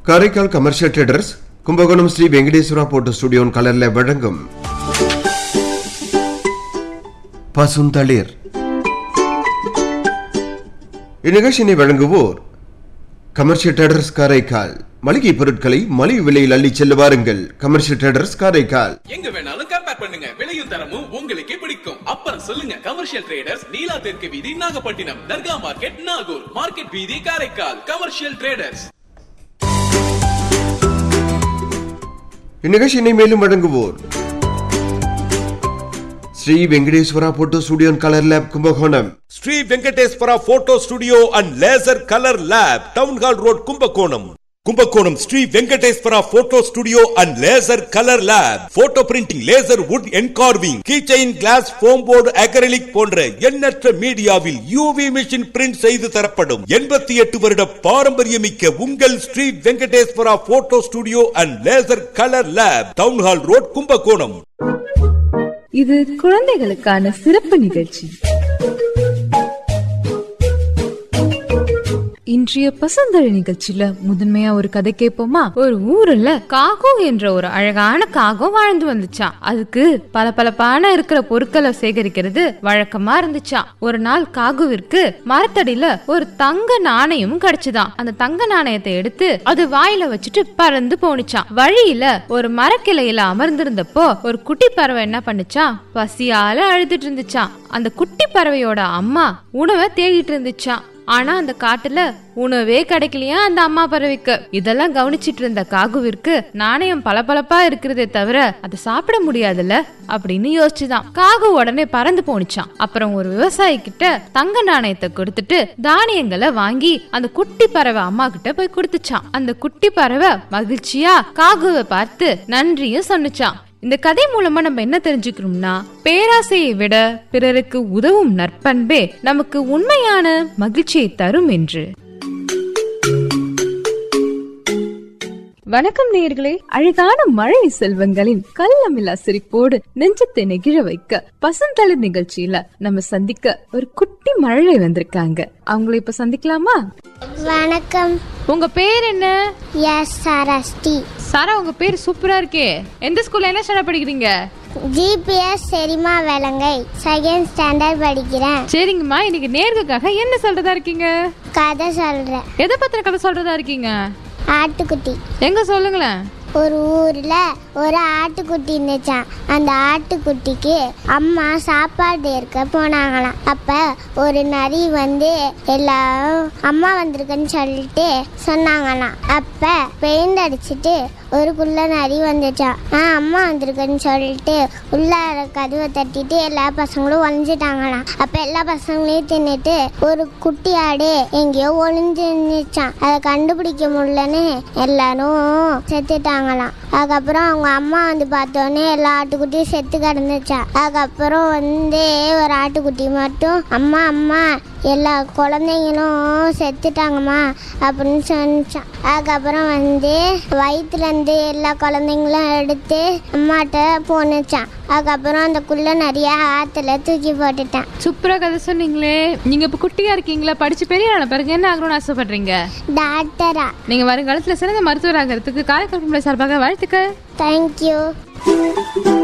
Karaikal commercial traders Kumbakonam Sri Venkateswara photo ஸ்டுடியோன் கலர்ல வழங்கும் பசுந்தளிர் இந்நிகழ்ச்சியினை வழங்குவோர் கமர்ஷியல் ட்ரேடர்ஸ் காரைக்கால் மளிகை பொருட்களை மலிவு விலையில் அள்ளிச் செல்ல வாருங்கள் கமர்ஷியல் ட்ரேடர்ஸ் காரைக்கால் எங்க வேணாலும் கம்பேர் பண்ணுங்க விலையும் தரமும் உங்களுக்கே பிடிக்கும் அப்புறம் சொல்லுங்க கமர்ஷியல் ட்ரேடர்ஸ் நீலா தெற்கு வீதி நாகப்பட்டினம் தர்கா மார்க்கெட் நாகூர் மார்க்கெட் வீதி காரைக்கால் கமர்ஷியல் ட்ரேடர்ஸ் இந்நிகழ்ச்சியினை மேலும் வழங்குவோர் ஸ்ரீ வெங்கடேஸ்வரா போட்டோ ஸ்டுடியோன் colour lab Kumbakonam Sri Venkateswara photo studio and laser colour lab town hall road Kumbakonam Kumbakonam Sri Venkateswara photo studio and laser colour lab photo printing laser wood engraving keychain glass foam board acrylic போன்ற எண்ணற்ற மீடியாவில் UV machine print செய்து தரப்படும் எண்பத்தி எட்டு வருட பாரம்பரியமிக்க உங்கள் Sri Venkateswara photo studio and laser colour lab town hall road Kumbakonam இது குழந்தைகளுக்கான சிறப்பு நிகழ்ச்சி இன்றைய பசந்தழி நிகழ்ச்சியில முதன்மையா ஒரு கதை கேட்போமா ஒரு ஊர்ல காகோ என்ற ஒரு அழகான காகம் வாழ்ந்து வந்துச்சாம் அதுக்கு பல பல இருக்கிற பொருட்களை சேகரிக்கிறது வழக்கமா இருந்துச்சாம் ஒரு நாள் காகுவிற்கு மரத்தடியில ஒரு தங்க நாணயமும் கிடைச்சுதாம் அந்த தங்க நாணயத்தை எடுத்து அது வாயில வச்சுட்டு பறந்து போனுச்சாம் வழியில ஒரு மரக்கிளையில அமர்ந்திருந்தப்போ ஒரு குட்டி பறவை என்ன பண்ணுச்சாம் பசியால அழுதுட்டு இருந்துச்சாம் அந்த குட்டி பறவையோட அம்மா உணவை தேடிட்டு இருந்துச்சாம் ஆனா அந்த காட்டுல உணவே கிடைக்கலையா அந்த அம்மா பறவைக்கு இதெல்லாம் கவனிச்சிட்டு இருந்த காகுவிற்கு நாணயம் பளபளப்பா இருக்கிறதே தவிர அதை சாப்பிட முடியாதுல்ல அப்படின்னு யோசிச்சுதான் காகு உடனே பறந்து போனுச்சான் அப்புறம் ஒரு விவசாயி கிட்ட தங்க நாணயத்தை கொடுத்துட்டு தானியங்களை வாங்கி அந்த குட்டி பறவை அம்மா கிட்ட போய் கொடுத்துச்சான் அந்த குட்டி பறவை மகிழ்ச்சியா காகுவை பார்த்து நன்றியும் சொன்னுச்சான் இந்த கதை மூலமா நம்ம என்ன தெரிஞ்சுக்கிறோம்னா பேராசையை விட பிறருக்கு உதவும் நற்பண்பே நமக்கு உண்மையான மகிழ்ச்சியை தரும் என்று வணக்கம் நேயர்களே அழகான மழை செல்வங்களின் கள்ளமில்லா சிரிப்போடு நெஞ்சத்தை நெகிழ வைக்க பசந்தளிர் நிகழ்ச்சியில நம்ம சந்திக்க ஒரு குட்டி மழை வந்திருக்காங்க அவங்கள இப்ப சந்திக்கலாமா வணக்கம் உங்க பேர் என்ன எஸ் சரஸ்டி சாரா உங்க பேர் சூப்பரா இருக்கே எந்த ஸ்கூல்ல என்ன ஸ்டாண்டர்ட் படிக்கிறீங்க ஜிபிஎஸ் செரிமா வேலங்கை செகண்ட் ஸ்டாண்டர்ட் படிக்கிறேன் சரிங்கம்மா இன்னைக்கு நேர்களுக்காக என்ன சொல்றதா இருக்கீங்க கதை சொல்றேன் எதை பத்தின கதை சொல்றதா இருக்கீங்க ஆட்டுக்குட்டி எங்க சொல்லுங்களேன் ஒரு ஊர்ல ஒரு ஆட்டுக்குட்டி இருந்துச்சான் அந்த ஆட்டுக்குட்டிக்கு அம்மா சாப்பாடு இருக்க போனாங்களாம் அப்ப ஒரு நரி வந்து எல்லாரும் அம்மா வந்திருக்குன்னு சொல்லிட்டு சொன்னாங்களாம் அப்ப பெயிண்ட் அடிச்சிட்டு ஒரு குள்ள நரி வந்துச்சான் ஆ அம்மா வந்திருக்குன்னு சொல்லிட்டு உள்ள கதவை தட்டிட்டு எல்லா பசங்களும் ஒளிஞ்சிட்டாங்களாம் அப்ப எல்லா பசங்களையும் தின்னுட்டு ஒரு குட்டி ஆடு எங்கேயோ ஒளிஞ்சு நின்னுச்சான் அதை கண்டுபிடிக்க முடியலன்னு எல்லாரும் செத்துட்டாங்களாம் அதுக்கப்புறம் அவங்க அம்மா வந்து பார்த்தோன்னே எல்லா ஆட்டுக்குட்டியும் செத்து கிடந்துச்சான் அதுக்கப்புறம் வந்து ஒரு ஆட்டுக்குட்டி மட்டும் அம்மா அம்மா எல்லா குழந்தைங்களும் செத்துட்டாங்கம்மா அப்படின்னு சொன்னிச்சான் அதுக்கப்புறம் வந்து வயிற்றுலேருந்து எல்லா குழந்தைங்களும் எடுத்து அம்மாட்ட போனுச்சான் அதுக்கப்புறம் அந்த குள்ள நிறைய ஆற்றுல தூக்கி போட்டுட்டான் சூப்பரா கதை சொன்னீங்களே நீங்க இப்ப குட்டியா இருக்கீங்களா படிச்சு பெரிய ஆன பிறகு என்ன ஆகணும்னு ஆசைப்படுறீங்க டாக்டரா நீங்க வருங்காலத்துல சிறந்த மருத்துவர் ஆகிறதுக்கு காரைக்கால் சார்பாக வாழ்த்துக்கள் தேங்க்யூ